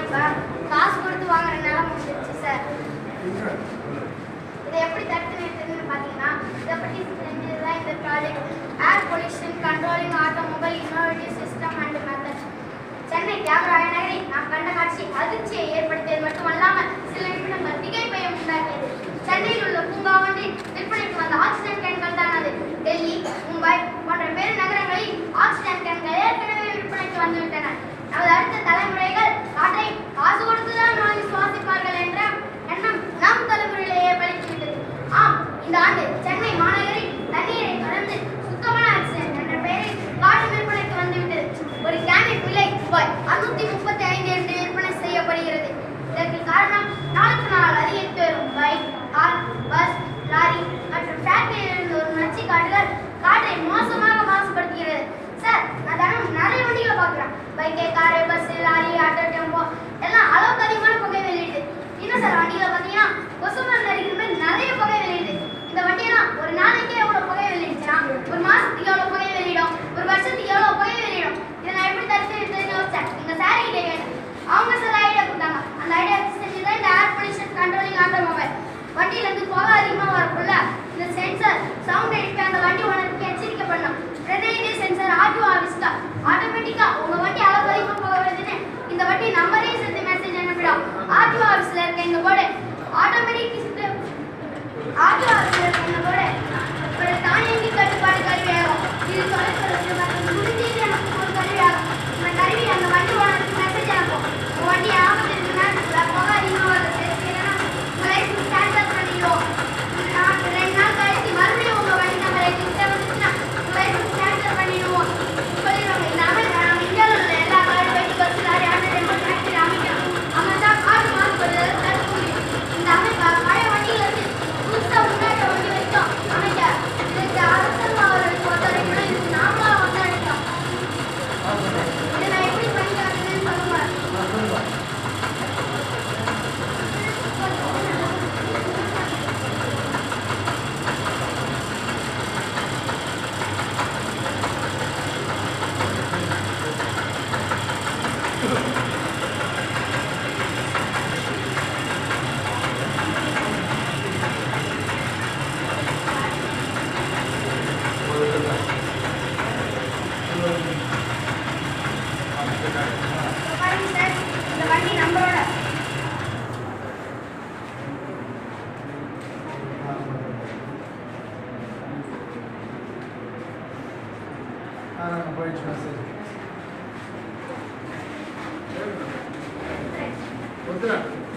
இப்போ காசு கொடுத்து வாங்குற நிலைமை வந்துருச்சு சார் இதை எப்படி தடுத்து நிறுத்துறதுன்னு பார்த்தீங்கன்னா இதை பற்றி செஞ்சது தான் இந்த project air pollution controlling automobile innovative system and method Chennai Thyagaraya நகரில் நாம் கண்ட காட்சி அதிர்ச்சியை ஏற்படுத்தியது மட்டுமல்லாமல் சில நிமிடங்கள் திகைப்பையும் உண்டாக்கியது சென்னையில் உள்ள பூங்கா ஒன்றில் விற்பனைக்கு வந்த ஆக்சிஜன் கேன்கள் தான் அது டெல்லி மும்பை போன்ற பெருநகரங்களில் ஆக்சிஜன் கேன்கள் ஏற்கனவே விற்பனைக்கு வந்துவிட்டன நமது அடுத்த தலைமுறைகள் காற்றை காசு கொடுத்துதான் வாங்கி சுவாசிப்பார்கள் என்ற எண்ணம் நம் தலைமுறையிலேயே பலித்துவிட்டது ஆம் இந்த ஆண்டு சென்னை மாநகரில் தண்ணீரை தொடர்ந்து சுத்தமான ஆக்சிஜன் என்ற பெயரில் காற்று விற்பனைக்கு வந்துவிட்டது ஒரு கேனின் விலை ரூபாய் அறுநூத்தி முப்பத்தி ஐந்து என்று விற்பனை செய்யப்படுகிறது இதற்கு காரணம் நாளுக்கு நாள் அதிகரித்து வரும் பைக் கார் பஸ் லாரி மற்றும் ஃபேக்டரியில் இருந்து வரும் நச்சு காடுகள் காற்றை மோசமாக மாசுபடுத்துகிறது சார் நான் தினம் நிறைய வண்டிகளை பார்க்குறேன் bike car bus lorry auto tempo எல்லாம் அளவுக்கு அதிகமான புகை வெளியிடுது இன்னும் சார் வண்டிகளை பார்த்தீங்கன்னா கொசு மருந்து அடிக்கிற மாதிரி நிறைய புகை வெளியிடுது இந்த வண்டியெல்லாம் ஒரு நாளைக்கே எவ்வளோ புகை வெளியிடுச்சுன்னா ஒரு மாசத்துக்கு எவ்வளோ புகை வெளியிடும் ஒரு வருஷத்துக்கு எவ்வளோ புகை வெளியிடும் இதை நான் எப்படி தடுத்து நிறுத்துறதுன்னு யோசிச்சேன் எங்க சார் கிட்ட கேட்டேன் அவங்க சில ஐடியா கொடுத்தாங்க அந்த ஐடியா செஞ்சு தான் இந்த ஏர் பொல்யூஷன் கண்ட்ரோலிங் ஆட்டோமொபைல் வண்டியில இருந்து புகை அதிகமாக வரக்குள்ள இந்த சென்சர் சவுண்ட் எழுப்பி அந்த வண்டி ஓனருக்கு எச்சரிக்கை பண்ணும் பிரதிநிதி சென்சர் ஆர்டிஓ ஆஃபீஸ்க்கா ஆட்டோமேட்டிக்கா உங்க வண்டி அளவு அதிகமாக போக வருதுன்னு இந்த வண்டி நம்பரே சேர்த்து மெசேஜ் அனுப்பிடும் ஆர்டிஓ ஆஃபீஸ்ல இருக்க இந்த போர்டு ஆட்டோமேட்டிக் சிஸ்டம் ஆர்டிஓ ஆஃபீஸ்ல இருக்க இந்த போர்டு ஒரு தானியங்கி கட்டுப்பாடு கருவியாகும் இது தொலைத்தொடர்பு மற்றும் குடிநீர் நமக்கு ஒரு கருவியாகும் இந்த கருவி அந்த வண்டி ஓனருக்கு மெசேஜ் அனுப்பும் உங்க வண்டி ஆபத்து இருக்கு நேரத்துல புகை அதிகமாக வருது இல்லைன்னா உங்க லைசன்ஸ் கேன்சல் பண்ணிடுவோம் நான் ரெண்டு நாள் கழிச்சு மறுபடியும் உங்க வண்டி நம்பர் எங்கிட்ட வந்துச்சுன்னா உங்க லைசன்ஸ் கேன்சல் பண்ணிடுவோம் சொல்லிடுவாங்க இந்த அமை நம்ம இந்தியாவில் உள்ள எல்லா car bike bus lorry auto tempo factory அமைக்கணும் அமைச்சா காற்று மாசுபடுறதை தடுக்க முடியும் இந்த அமைப்பை பழைய வண்டியில இருந்து புதுசா முன்னேற்ற வண்டி வரைக்கும் அமைக்க இதுக்கு அரசாங்கம் அவர்களுக்கு ஒத்துழைப்பு இதுக்கு நாமளா ஒத்துழைக்கலாம் இதை நான் எப்படி பண்ணி காட்டுறேன்னு சொல்லுங்க பாருங்க சார் இந்த வண்டி நம்மளோட போயிடுச்சு மெசேஜ் ஒத்துறேன்